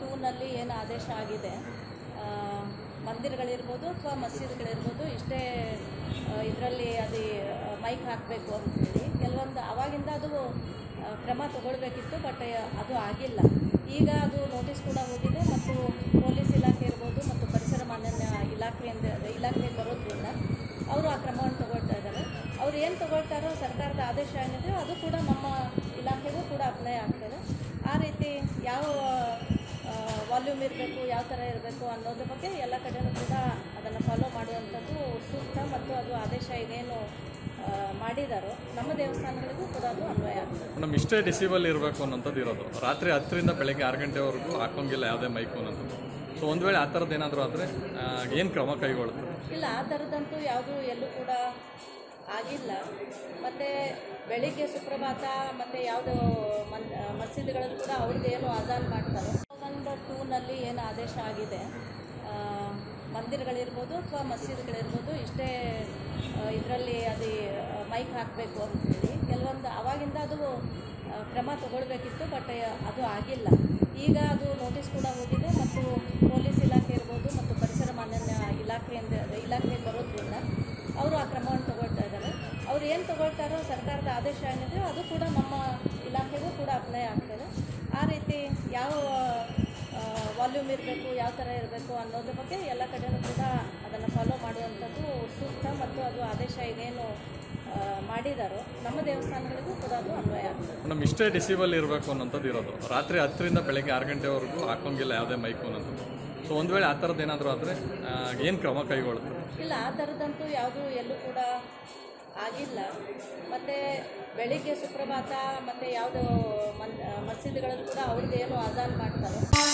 ಟೂನಲ್ಲಿ ಏನು ಆದೇಶ ಆಗಿದೆ ಆ, ಮಂದಿರಗಳಿರ್ಬೋದು ಅಥವಾ ಮಸೀದಿಗಳಿರ್ಬೋದು ಇಷ್ಟೇ ಇದರಲ್ಲಿ ಅದು ಮೈಕ್ ಹಾಕಬೇಕು ಅಂತೇಳಿ ಕೆಲವೊಂದು ಆವಾಗಿಂದ ಅದು ಆ, ಕ್ರಮ ತಗೊಳ್ಬೇಕಿತ್ತು ಬಟ್ ಅದು ಆಗಿಲ್ಲ ಈಗ ಅದು ನೋಟಿಸ್ ಕೂಡ ಹೋಗಿದೆ ಮತ್ತು ಪೊಲೀಸ್ ಇಲಾಖೆ ಇರ್ಬೋದು ಮತ್ತು ಪರಿಸರ ಮಾಲಿನ್ಯ ಇಲಾಖೆಯಿಂದ ಇಲಾಖೆ ಬರೋದ್ರಿಂದ ಅವರು ಆ ಕ್ರಮವನ್ನು ತಗೊಳ್ತಾ ಇದ್ದಾರೆ ಅವ್ರು ಏನು ತಗೊಳ್ತಾರೋ ಸರ್ಕಾರದ ಆದೇಶ ಏನಿದೆ ಅದು ಕೂಡ ನಮ್ಮ ಇಲಾಖೆಗೂ ಕೂಡ ಅಪ್ಲೈ ಆಗ್ತದೆ ಆ ರೀತಿ ಯಾವ ವಾಲ್ಯೂಮ್ ಇರಬೇಕು ಯಾವ ಥರ ಇರಬೇಕು ಅನ್ನೋದ್ರ ಬಗ್ಗೆ ಎಲ್ಲ ಕಡೆಯೂ ಕೂಡ ಅದನ್ನು ಫಾಲೋ ಮಾಡುವಂಥದ್ದು ಸೂಕ್ತ ಮತ್ತು ಅದು ಆದೇಶ ಈಗೇನು ಆ, ಮಾಡಿದಾರೋ ನಮ್ಮ ದೇವಸ್ಥಾನಗಳಿಗೂ ಕೂಡ ಅದು ಅನ್ವಯ ಆಗ್ತದೆ ನಮ್ಮ ಇಷ್ಟೇ ಡಿಸಿಬಲ್ ಇರಬೇಕು ಅನ್ನೋಂಥದ್ದು ಇರೋದು ರಾತ್ರಿ ಹತ್ತರಿಂದ ಬೆಳಗ್ಗೆ ಆರು ಗಂಟೆವರೆಗೂ ಹಾಕೋಂಗಿಲ್ಲ ಯಾವುದೇ ಮೈಕು ಅನ್ನೋದು ಸೊ ಒಂದು ವೇಳೆ ಆ ಥರದ್ದು ಏನಾದರೂ ಆದರೆ ಏನು ಕ್ರಮ ಕೈಗೊಳ್ಳುತ್ತೆ ಇಲ್ಲ ಆ ಥರದ್ದಂತೂ ಯಾವುದೂ ಎಲ್ಲೂ ಕೂಡ ಆಗಿಲ್ಲ ಮತ್ತು ಬೆಳಿಗ್ಗೆ ಸುಪ್ರಭಾತ ಮತ್ತು ಯಾವುದೋ ಮನ್ ಮಸೀದಿಗಳಲ್ಲಿ ಕೂಡ ಅವ್ರದ್ದು ಏನು ಅಜಾನ್ ಮಾಡ್ತಾರೆ ಒಂದು ಟೂನಲ್ಲಿ ಏನು ಆದೇಶ ಆಗಿದೆ ಆ, ಮಂದಿರಗಳಿರ್ಬೋದು ಅಥವಾ ಮಸೀದಿಗಳಿರ್ಬೋದು ಇಷ್ಟೇ ಇದರಲ್ಲಿ ಅದು ಮೈಕ್ ಹಾಕಬೇಕು ಅಂತೇಳಿ ಕೆಲವೊಂದು ಆವಾಗಿಂದ ಅದು ಆ, ಕ್ರಮ ತಗೊಳ್ಬೇಕಿತ್ತು ಬಟ್ ಅದು ಆಗಿಲ್ಲ ಈಗ ಅದು ನೋಟಿಸ್ ಕೂಡ ಹೋಗಿದೆ ಮತ್ತು ಪೊಲೀಸ್ ಇಲಾಖೆ ಇರ್ಬೋದು ಮತ್ತು ಪರಿಸರ ಮಾಲಿನ್ಯ ಇಲಾಖೆಯಿಂದ ಇಲಾಖೆ ಬರೋದ್ರಿಂದ ಅವರು ಆ ಕ್ರಮವನ್ನು ತಗೊಳ್ತಾ ಇದ್ದಾರೆ ಅವ್ರು ಏನು ತಗೊಳ್ತಾರೋ ಸರ್ಕಾರದ ಆದೇಶ ಏನಿದೆ ಅದು ಕೂಡ ನಮ್ಮ ಇಲಾಖೆಗೂ ಕೂಡ ಅಪ್ಲೈ ಆಗ್ತದೆ ಆ ರೀತಿ ಯಾವ ವಾಲ್ಯೂಮ್ ಇರಬೇಕು ಯಾವ ಥರ ಇರಬೇಕು ಅನ್ನೋದ್ರ ಬಗ್ಗೆ ಎಲ್ಲ ಕಡೆಯೂ ಕೂಡ ಅದನ್ನು ಫಾಲೋ ಮಾಡುವಂಥದ್ದು ಸೂಕ್ತ ಮತ್ತು ಅದು ಆದೇಶ ಈಗೇನು ಆ, ಮಾಡಿದಾರೋ ನಮ್ಮ ದೇವಸ್ಥಾನಗಳಿಗೂ ಕೂಡ ಅದು ಅನ್ವಯ ಆಗ್ತದೆ ನಮ್ಮ ಇಷ್ಟೇ ಡಿಸಿಬಲ್ ಇರಬೇಕು ಅನ್ನೋಂಥದ್ದು ಇರೋದು ರಾತ್ರಿ ಹತ್ತರಿಂದ ಬೆಳಗ್ಗೆ ಆರು ಗಂಟೆವರೆಗೂ ಹಾಕೋಂಗಿಲ್ಲ ಯಾವುದೇ ಮೈಕು ಅನ್ನೋದು ಸೊ ಒಂದು ವೇಳೆ ಆ ಥರದ್ದು ಏನಾದರೂ ಆದರೆ ಏನು ಕ್ರಮ ಕೈಗೊಳ್ಳುತ್ತೆ ಇಲ್ಲ ಆ ಥರದ್ದಂತೂ ಯಾವುದೂ ಎಲ್ಲೂ ಕೂಡ ಆಗಿಲ್ಲ ಮತ್ತು ಬೆಳಿಗ್ಗೆ ಸುಪ್ರಭಾತ ಮತ್ತು ಯಾವುದೋ ಮನ್ ಮಸೀದಿಗಳಲ್ಲಿ ಕೂಡ ಅವ್ರದ್ದು ಏನು ಅಜಾನ್ ಮಾಡ್ತಾರೆ